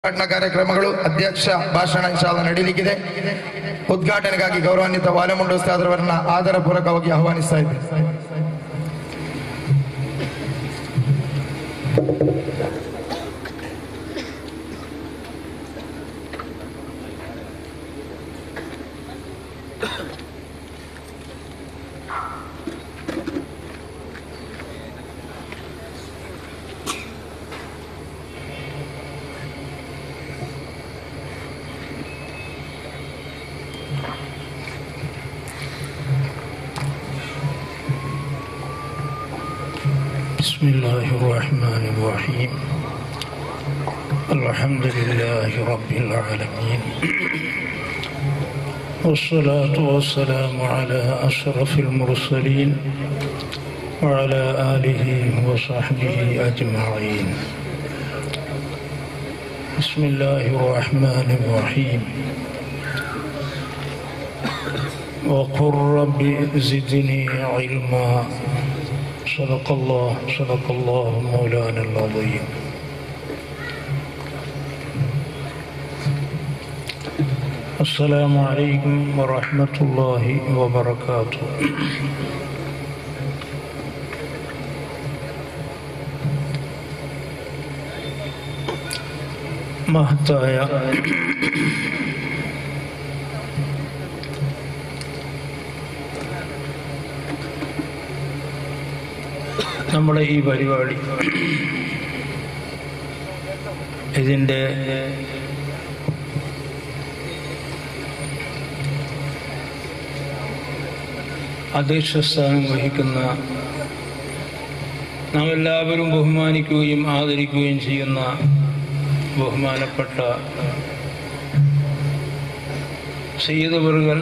ಉದ್ಘಾಟನಾ ಕಾರ್ಯಕ್ರಮಗಳು ಅಧ್ಯಕ್ಷ ಭಾಷಣ ಇನ್ಶಾಲ್ಲ ನಡೀಲಿಕ್ಕಿದೆ ಉದ್ಘಾಟನೆಗಾಗಿ ಗೌರವಾನ್ವಿತ ವಾಲಮುಂಡ ಉಸ್ತಾದ್ರವರನ್ನ ಆದರಪೂರ್ವಕವಾಗಿ ಆಹ್ವಾನಿಸ್ತಾ ಇದ್ದೇನೆ بسم الله الرحمن الرحيم الحمد لله رب العالمين والصلاة والسلام على أشرف المرسلين وعلى آله وصحبه أجمعين بسم الله الرحمن الرحيم وقل رب زدني علما صدق الله صدق الله مولانا العظيم السلام عليكم ورحمة الله وبركاته മഹത്തായ നമ്മുടെ ഈ പരിപാടി ഇതിൻ്റെ അധ്യക്ഷസ്ഥാനം വഹിക്കുന്ന നാം എല്ലാവരും ബഹുമാനിക്കുകയും ആദരിക്കുകയും ചെയ്യുന്ന ബഹുമാനപ്പെട്ട ചെയ്തവറുകൾ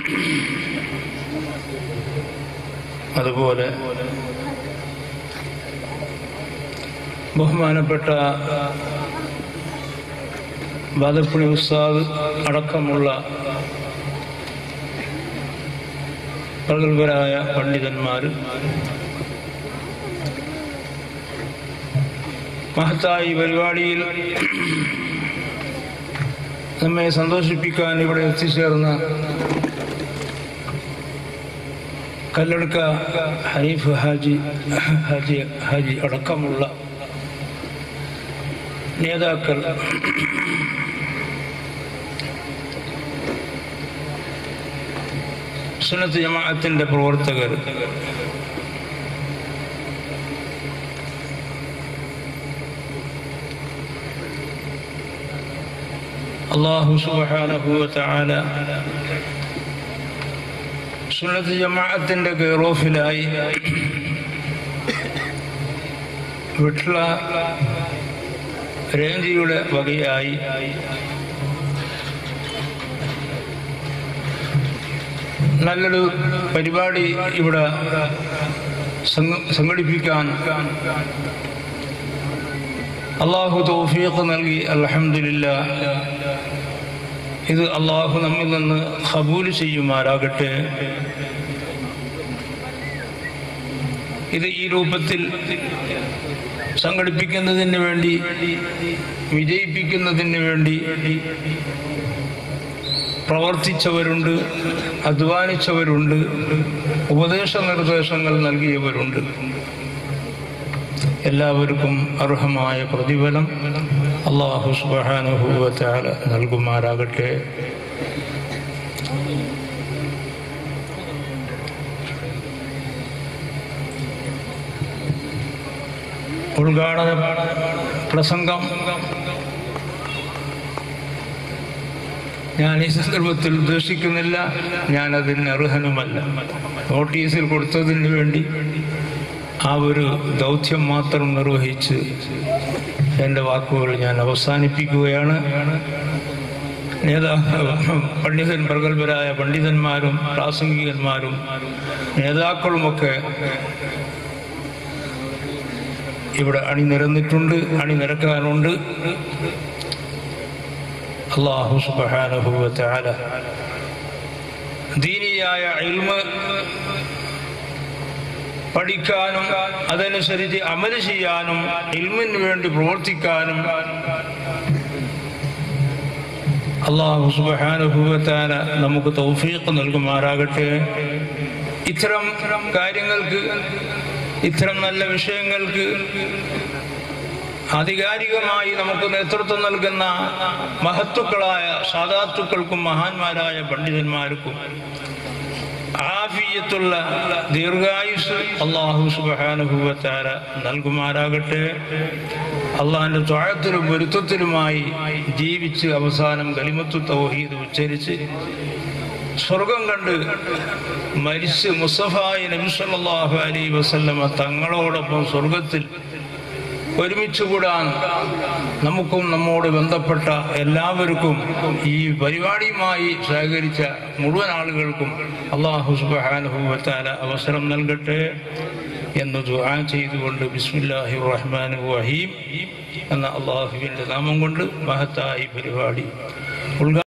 അതുപോലെ ബഹുമാനപ്പെട്ട ബാദപ്പുണി ഉസ്താദ് അടക്കമുള്ള പ്രഗത്ഭരായ പണ്ഡിതന്മാർ മഹത്തായ ഈ പരിപാടിയിൽ നമ്മെ സന്തോഷിപ്പിക്കാൻ ഇവിടെ എത്തിച്ചേർന്ന കല്ലെടുക്ക ഹനീഫ് ഹാജി ഹാജി ഹാജി അടക്കമുള്ള നേതാക്കൾ സുന്നത്ത് ജമാഅത്തിന്റെ പ്രവർത്തകർ അള്ളാഹു സുബ്ഹാനഹു വതആല സുന്നത്ത് ജമാഅത്തിന്റെ കെയറോഫിലായി വിട്ല രേഞ്ചിയുടെ വകയായി നല്ലൊരു പരിപാടി ഇവിടെ സംഘ- സംഘടിപ്പിക്കാൻ അള്ളാഹു തൗഫീഖ് നൽകി അൽഹംദുലില്ല ഇത് അള്ളാഹു നമ്മിൽ നിന്ന് ഖബൂൽ ചെയ്യുമാറാകട്ടെ ഇത് ഈ രൂപത്തിൽ സംഘടിപ്പിക്കുന്നതിന് വേണ്ടി വിജയിപ്പിക്കുന്നതിന് വേണ്ടി പ്രവർത്തിച്ചവരുണ്ട് അധ്വാനിച്ചവരുണ്ട് ഉപദേശ നിർദ്ദേശങ്ങൾ നൽകിയവരുണ്ട് എല്ലാവർക്കും അർഹമായ പ്രതിഫലം അള്ളാഹു സുബാനുഭൂവത്താല നൽകുമാറാകട്ടെ ഉദ്ഘാടന പ്രസംഗം ഞാൻ ഈ സന്ദർഭത്തിൽ ഉദ്ദേശിക്കുന്നില്ല ഞാൻ അതിന് അർഹനുമല്ല നോട്ടീസിൽ കൊടുത്തതിന് വേണ്ടി ആ ഒരു ദൗത്യം മാത്രം നിർവഹിച്ച് എൻ്റെ വാക്കുകൾ ഞാൻ അവസാനിപ്പിക്കുകയാണ് നേതാ പണ്ഡിതൻ പ്രഗത്ഭരായ പണ്ഡിതന്മാരും പ്രാസംഗികന്മാരും നേതാക്കളുമൊക്കെ ഇവിടെ അണിനിരന്നിട്ടുണ്ട് അണിനിരക്കാനുണ്ട് അള്ളാഹു സുബ്ഹാനഹു വതആല ദീനിയായ ഇൽമ് പഠിക്കാനും അതനുസരിച്ച് അമല് ചെയ്യാനും ഇൽമിന് വേണ്ടി പ്രവർത്തിക്കാനും അള്ളാഹു സുബാനുഭവത്താല നമുക്ക് തൗഫീഖ് നൽകുമാറാകട്ടെ ഇത്തരം കാര്യങ്ങൾക്ക് ഇത്തരം നല്ല വിഷയങ്ങൾക്ക് ആധികാരികമായി നമുക്ക് നേതൃത്വം നൽകുന്ന മഹത്തുക്കളായ സാധാത്തുക്കൾക്കും മഹാന്മാരായ പണ്ഡിതന്മാർക്കും ആഫിയത്തുള്ള ദീർഘായുസ് അള്ളാഹു സുബാനുഭവത്താര നൽകുമാറാകട്ടെ അള്ളാഹിന്റെ ത്വാഴത്തിലും പൊരുത്തത്തിലുമായി ജീവിച്ച് അവസാനം കലിമത്തു തൗഹീദ് ഉച്ചരിച്ച് സ്വർഗം കണ്ട് മരിച്ച് മുസഫായി നബിസല്ലാഹു അലൈ വസല്ലമ തങ്ങളോടൊപ്പം സ്വർഗത്തിൽ ഒരുമിച്ച് കൂടാൻ നമുക്കും നമ്മോട് ബന്ധപ്പെട്ട എല്ലാവർക്കും ഈ പരിപാടിയുമായി സഹകരിച്ച മുഴുവൻ ആളുകൾക്കും അള്ളാഹു സുബാനുഭവത്താല അവസരം നൽകട്ടെ എന്ന് ദുആ ചെയ്തുകൊണ്ട് ബിസ്മില്ലാഹി റഹ്മാൻ റഹീം എന്ന അള്ളാഹുവിൻ്റെ നാമം കൊണ്ട് മഹത്തായി പരിപാടി ഉദ്ഘാ